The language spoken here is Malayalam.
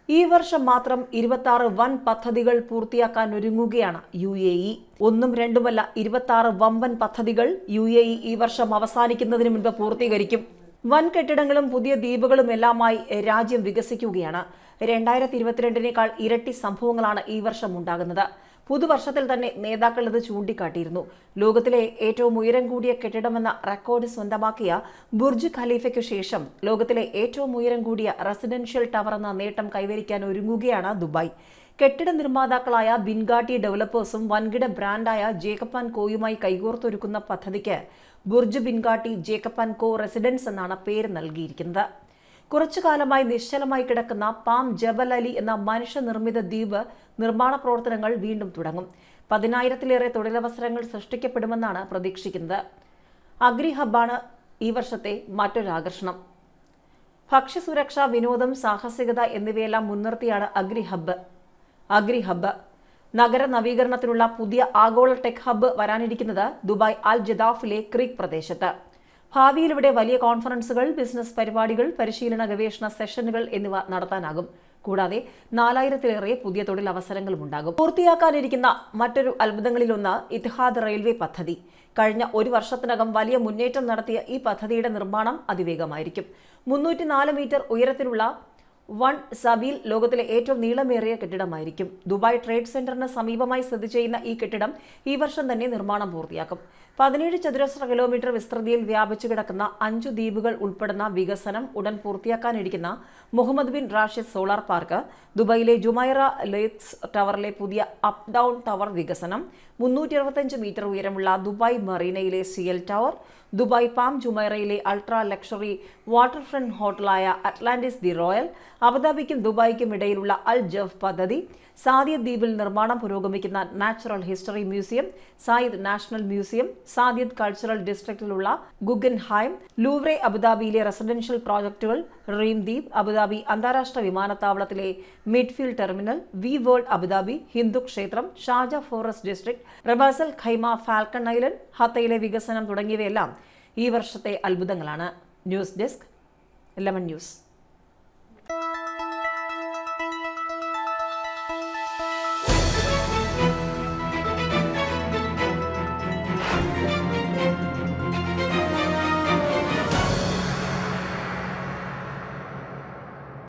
ഈ വർഷം മാത്രം ഇരുപത്തി ആറ് വൻ പദ്ധതികൾ പൂർത്തിയാക്കാൻ ഒരുങ്ങുകയാണ് യു എ ഇ ഒന്നും രണ്ടുമല്ല ഇരുപത്തി ആറ് വമ്പൻ പദ്ധതികൾ യു എ ഇ ഈ വർഷം അവസാനിക്കുന്നതിന് മുൻപ് പൂർത്തീകരിക്കും വൻ കെട്ടിടങ്ങളും പുതിയ ദ്വീപുകളും എല്ലാമായി രാജ്യം വികസിക്കുകയാണ് രണ്ടായിരത്തി ഇരുപത്തിരണ്ടിനേക്കാൾ ഇരട്ടി സംഭവങ്ങളാണ് ഈ വർഷം ഉണ്ടാകുന്നത് പുതുവർഷത്തിൽ തന്നെ നേതാക്കൾ ഇത് ചൂണ്ടിക്കാട്ടിയിരുന്നു ലോകത്തിലെ ഏറ്റവും ഉയരം കൂടിയ കെട്ടിടമെന്ന റെക്കോർഡ് സ്വന്തമാക്കിയ ബുർജ് ഖലീഫയ്ക്കു ശേഷം ലോകത്തിലെ ഏറ്റവും ഉയരം കൂടിയ റെസിഡൻഷ്യൽ ടവർ എന്ന നേട്ടം കൈവരിക്കാൻ ഒരുങ്ങുകയാണ് ദുബായ് കെട്ടിട നിർമ്മാതാക്കളായ ബിൻഗാട്ടി ഡെവലപ്പേഴ്സും വൻകിട ബ്രാൻഡായ ജേക്കബ് ആൻഡ് കോയുമായി കൈകോർത്തൊരുക്കുന്ന പദ്ധതിക്ക് Burj Binghatti Jacob and Co Residences എന്നാണ് പേര് നൽകിയിരിക്കുന്നത് കുറച്ചു കാലമായി നിശ്ചലമായി കിടക്കുന്ന പാം ജബൽ അലി എന്ന മനുഷ്യനിർമ്മിത ദ്വീപ് നിർമ്മാണ പ്രവർത്തനങ്ങൾ വീണ്ടും തുടങ്ങും പതിനായിരത്തിലേറെ തൊഴിലവസരങ്ങൾ സൃഷ്ടിക്കപ്പെടുമെന്നാണ് പ്രതീക്ഷിക്കുന്നത് അഗ്രി ഹബ്ബാണ് ഈ വർഷത്തെ മറ്റൊരു ആകർഷണം ഭക്ഷ്യസുരക്ഷ വിനോദം സാഹസികത എന്നിവയെല്ലാം മുൻനിർത്തിയാണ് അഗ്രി ഹബ്ബ് അഗ്രി ഹബ്ബ് നഗര നവീകരണത്തിനുള്ള പുതിയ ആഗോള ടെക് ഹബ്ബ് വരാനിരിക്കുന്നത് ദുബായ് അൽ ജദാഫിലെ ക്രീക്ക് പ്രദേശത്ത് ഭാവിയിൽ ഇവിടെ വലിയ കോൺഫറൻസുകൾ ബിസിനസ് പരിപാടികൾ പരിശീലന ഗവേഷണ സെഷനുകൾ എന്നിവ നടത്താനാകും കൂടാതെ നാലായിരത്തിലേറെ പുതിയ തൊഴിലവസരങ്ങളും ഉണ്ടാകും പൂർത്തിയാക്കാനിരിക്കുന്ന മറ്റൊരു അത്ഭുതങ്ങളിലൊന്ന് ഇത്തിഹാദ് റെയിൽവേ പദ്ധതി കഴിഞ്ഞ ഒരു വർഷത്തിനകം വലിയ മുന്നേറ്റം നടത്തിയ ഈ പദ്ധതിയുടെ നിർമ്മാണം അതിവേഗമായിരിക്കും മുന്നൂറ്റി നാല് മീറ്റർ ഉയരത്തിലുള്ള വൺ സബീൽ ലോകത്തിലെ ഏറ്റവും നീളമേറിയ കെട്ടിടമായിരിക്കും ദുബായ് ട്രേഡ് സെന്ററിന് സമീപമായി സ്ഥിതി ചെയ്യുന്ന ഈ കെട്ടിടം ഈ വർഷം തന്നെ നിർമ്മാണം പൂർത്തിയാക്കും പതിനേഴ് ചതുരശ്ര കിലോമീറ്റർ വിസ്തൃതിയിൽ വ്യാപിച്ചു കിടക്കുന്ന അഞ്ചു ദ്വീപുകൾ ഉൾപ്പെടുന്ന വികസനം ഉടൻ പൂർത്തിയാക്കാനിരിക്കുന്ന Mohammed bin Rashid solar park ദുബായിലെ ജുമൈറ ലേക്സ് ടവറിലെ പുതിയ അപ്പ് ഡൗൺ ടവർ വികസനം മുന്നൂറ്റി അറുപത്തഞ്ച് മീറ്റർ ഉയരമുള്ള ദുബായ് മറീനയിലെ സിയൽ ടവർ ദുബായ് പാം ജുമൈറയിലെ അൾട്രാ ലക്ഷറി വാട്ടർ ഫ്രണ്ട് ഹോട്ടലായ അറ്റ്ലാന്റിസ് ദി റോയൽ അബുദാബിക്കും ദുബായിക്കും ഇടയിലുള്ള അൽ ജഫ് പദ്ധതി സാദിയത്ത് ദ്വീപിൽ നിർമ്മാണം പുരോഗമിക്കുന്ന natural history museum Zayed national museum Saadiyat cultural ഡിസ്ട്രിക്റ്റിലുള്ള ഗുഗൻ ഹൈം ലൂവ്രെ അബുദാബിയിലെ റെസിഡൻഷ്യൽ പ്രോജക്റ്റുകൾ റീം ദ്വീപ് അബുദാബി അന്താരാഷ്ട്ര വിമാനത്താവളത്തിലെ midfield terminal V world Abu Dhabi Hindu ക്ഷേത്രം ഷാജ forest district Ras Al Khaimah falcon island ഹത്തയിലെ വികസനം തുടങ്ങിയവയെല്ലാം ഈ വർഷത്തെ അത്ഭുതങ്ങളാണ് ന്യൂസ് ഡെസ്ക് ലെമൺ ന്യൂസ്